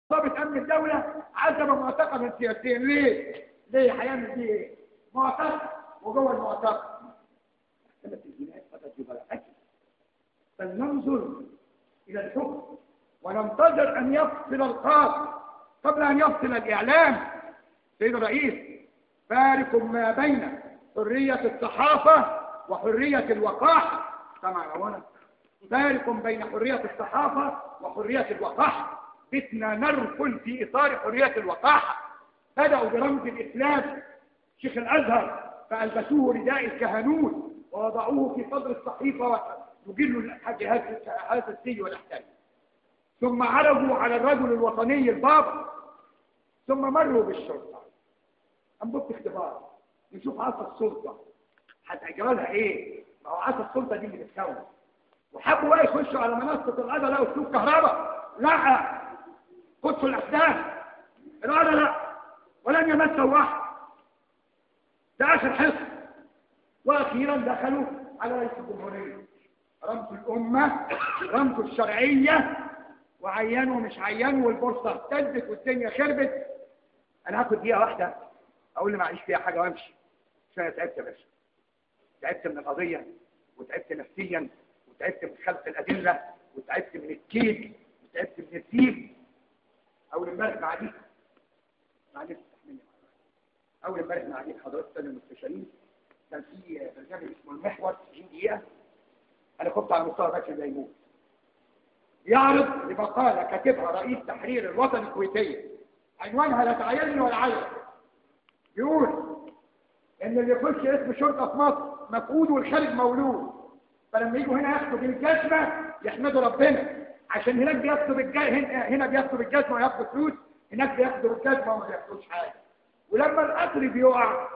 ضابط امن الدولة عزم معتقلا سياسيا ليه؟ ليه هيعمل دي ايه؟ معتقل وجوه المعتقل محكمة الجنايات قد جبلت فلننظر الى الحكم وننتظر ان يفصل القاضي قبل ان يفصل الاعلام سيد الرئيس فارق ما بين حرية الصحافة وحرية الوقاحة سمع يا فارق بين حرية الصحافة وحرية الوقاحة بتنا نركل في إطار حرية الوقاحة بدأوا برمز الإسلام شيخ الأزهر فألبسوه رداء الكهنوت ووضعوه في صدر الصحيفة ويجلوا هذا السي والأحكام ثم عرضوا على الرجل الوطني البابا ثم مروا بالشرطة أنبط اختبار نشوف عصا السلطة هتعجبها ايه ما هو عصا السلطة دي اللي بتكون وحبوا بقى يخشوا على منصة القضاء لقوا اسلوب كهرباء لا قدس الأحداث القضاء لا ولم يمسه واحد ده آخر حصة وأخيرا دخلوا على رئيس الجمهورية رمز الأمة رمز الشرعية وعينوا مش عينوا والبورصة اهتزت والدنيا خربت أنا هاخد دقيقة واحدة أقول لي معيش فيها حاجة وأمشي عشان تعبت يا باشا تعبت من القضية وتعبت نفسيا وتعبت من خلق الأدلة وتعبت من الكيد وتعبت من الزيف أول امبارح معديك معلش استحملني أول امبارح معديك حضرتك سنة المستشارين كان في برنامج اسمه المحور 90 دقيقة أنا كنت على مستوى باشا زيمون يعرض لمقالة كاتبها رئيس تحرير الوطن الكويتية عنوانها لا تعيني ولا عيب يقول ان اللي يخش اسم شرطة في مصر مفقود والخارج مولود فلما يجوا هنا ياخدوا بالجزمة يحمدوا ربنا عشان هناك بياخدوا بالجزمة هنا بياخدوا بالجزمة وياخدوا فلوس هناك بياخدوا بالجزمة وما بياخدوش حاجة ولما القطر بيقع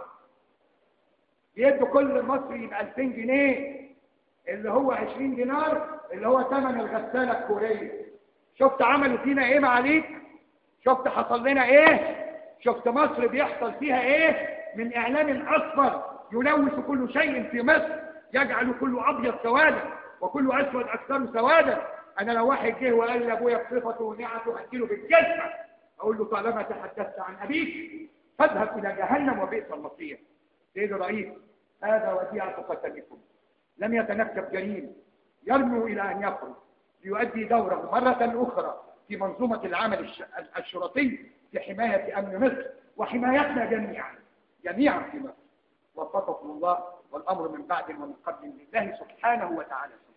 بيدوا كل مصري ب 2000 جنيه اللي هو 20 دينار اللي هو ثمن الغسالة الكورية شفت عملوا فينا ايه معاليك شفت حصل لنا ايه شفت مصر بيحصل فيها ايه من اعلام اصفر يلوث كل شيء في مصر يجعل كل ابيض سوادا وكل اسود اكثر سوادا انا لو واحد جه وقال لابويا بصفته ونعته هديله بالجزمه اقول له طالما تحدثت عن ابيك فاذهب الى جهنم وبئس المصير سيد الرئيس هذا وديعه قتلكم لم يتنكب جريم يرنو الى ان يخرج ليؤدي دوره مره اخرى في منظومه العمل الشرطي في حمايه امن مصر وحمايتنا جميعا جميعا في مصر وفقكم الله والأمر من بعد ومن قبل لله سبحانه وتعالى